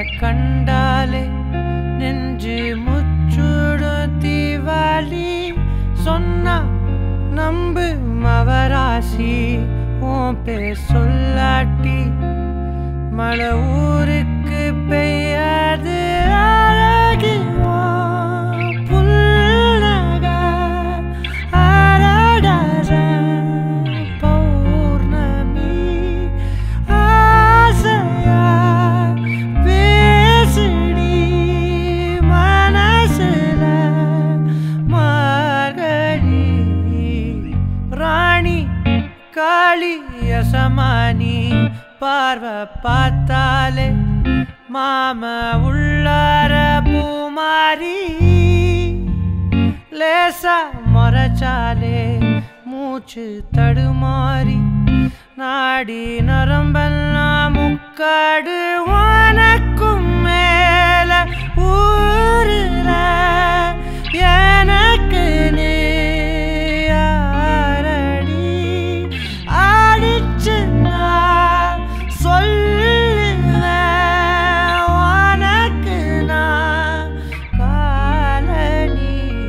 கண்டாலே நெஞ்சு முச்சுடும் தீவாளி சொன்னா நம்பு மவராசி உன் பேர் சொல்லாட்டி மழை ஊருக்கு பெய்யாது அழகு உன் புன்னகை அரடர பௌர்ணமி ஆசையா பேசுடி மனசுல மார்கழி ராணி காளி யசமானி பார்வை பார்த்தாலே மாம உள்ளார பூமாரி லேசா முறைச்சாலே மூச்சு தடுமாறி நாடி நரம்பெல்லாம் முக்காடு உனக்கும் மேல ஊருல எனக்கு நீ யாரடி அடிச்சு நான் சொல்லுவேன் உனக்கு நான் காலனி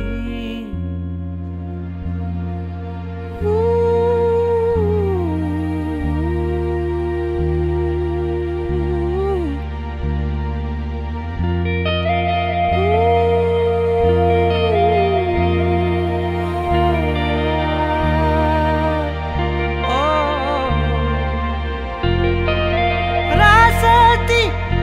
ராசாத்தி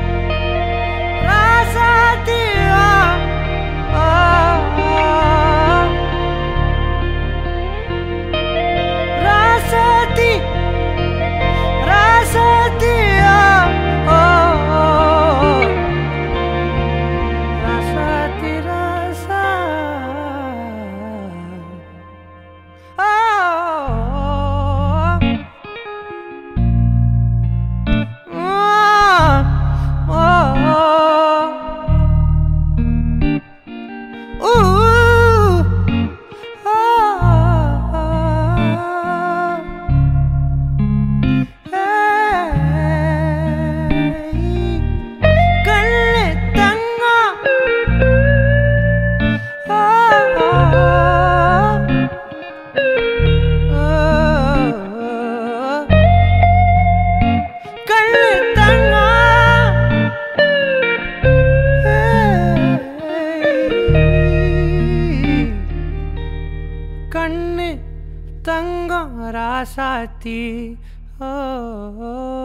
ராசாத்தி ஆ ஆ ராசாத்தி ராசாத்தி ஆ ஆ ராசாத்தி ராசா ஆ கண்ணு தங்கம் கண்ணு தங்கம் கண்ணு தங்கம் ராசாத்தி ஓ